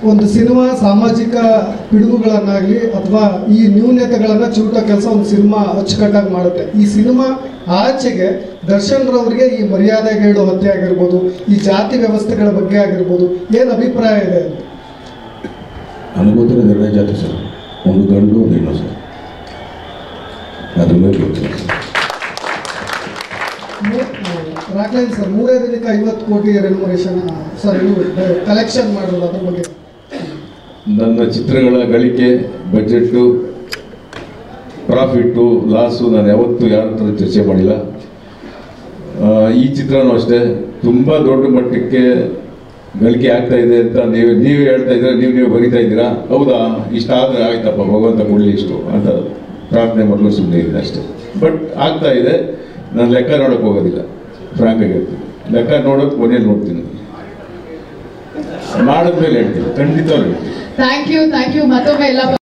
ಒಂದು ಸಿನಿಮಾ ಸಾಮಾಜಿಕ ಪಿಡುಗುಗಳನ್ನಾಗಲಿ ಅಥವಾ ಈ ನ್ಯೂನ್ಯತೆಗಳನ್ನು ಚಿವುಟೋ ಕೆಲಸ ಒಂದು ಸಿನಿಮಾ ಅಚ್ಚುಕಟ್ಟಾಗಿ ಮಾಡುತ್ತೆ ಈ ಸಿನಿಮಾ ಆಚೆಗೆ ದರ್ಶನ್ ರವರಿಗೆ ಈ ಮರ್ಯಾದೆಗೇಡು ಹತ್ಯೆ ಆಗಿರ್ಬೋದು ಈ ಜಾತಿ ವ್ಯವಸ್ಥೆಗಳ ಬಗ್ಗೆ ಆಗಿರ್ಬೋದು ಏನು ಅಭಿಪ್ರಾಯ ಇದೆ ಅಂತ ನನಗೆ ಗೊತ್ತಿರೋದು ಎರಡೇ ಜಾತಿ ಸರ್ ಒಂದು ಗಂಡು ಒಂದು ಹೆಣ್ಣು ಸರ್ ಅದ್ರ ಮೇಲೆ ಗೊತ್ತಿಲ್ಲ ಸರ್ ರಾಕ್ಲೈನ್ ಸರ್ ಮೂರೇ ದಿನಕ್ಕೆ ಐವತ್ತು ಕೋಟಿ ರೆನ್ಯುಮರೇಷನ್ ಸರ್ ಇದು ಕಲೆಕ್ಷನ್ ಮಾಡೋದು ಅದ್ರ ಬಗ್ಗೆ ನನ್ನ ಚಿತ್ರಗಳ ಗಳಿಕೆ ಬಜೆಟ್ಟು ಪ್ರಾಫಿಟ್ಟು ಲಾಸು ನಾನು ಯಾವತ್ತೂ ಯಾರ ಹತ್ರ ಚರ್ಚೆ ಮಾಡಿಲ್ಲ ಆ, ಈ ಚಿತ್ರನೂ ಅಷ್ಟೇ ತುಂಬ ದೊಡ್ಡ ಮಟ್ಟಕ್ಕೆ ಗಳಿಕೆ ಆಗ್ತಾ ಇದೆ ಅಂತ ನೀವು ನೀವು ಹೇಳ್ತಾ ಇದ್ದೀರಾ ನೀವು ನೀವು ಬರಿತಾ ಇದ್ದೀರಾ ಹೌದಾ ಇಷ್ಟಾದರೆ ಆಯ್ತಪ್ಪ ಭಗವಂತ ಕೊಡಲಿ ಇಷ್ಟು ಅಂತ ಪ್ರಾರ್ಥನೆ ಮಾಡಲು ಸುಮ್ಮನೆ ಇದೆ ಅಷ್ಟೇ ಬಟ್ ಆಗ್ತಾ ಇದೆ ನಾನು ಲೆಕ್ಕ ನೋಡೋಕೆ ಹೋಗೋದಿಲ್ಲ ಫ್ರಾಂಕ್ ಆಗಿರ್ತೀನಿ ಲೆಕ್ಕ ನೋಡೋಕೆ ಕೊನೆಯಲ್ಲಿ ನೋಡ್ತೀನಿ ಮಾಡಿದ್ಮೇಲೆ ಹೇಳ್ತೀನಿ ಖಂಡಿತವಾಗ್ಲೂ ಹೇಳ್ತೀನಿ ಥ್ಯಾಂಕ್ ಯು ಥ್ಯಾಂಕ್ ಯು ಮತ್ತೊಮ್ಮೆ ಎಲ್ಲ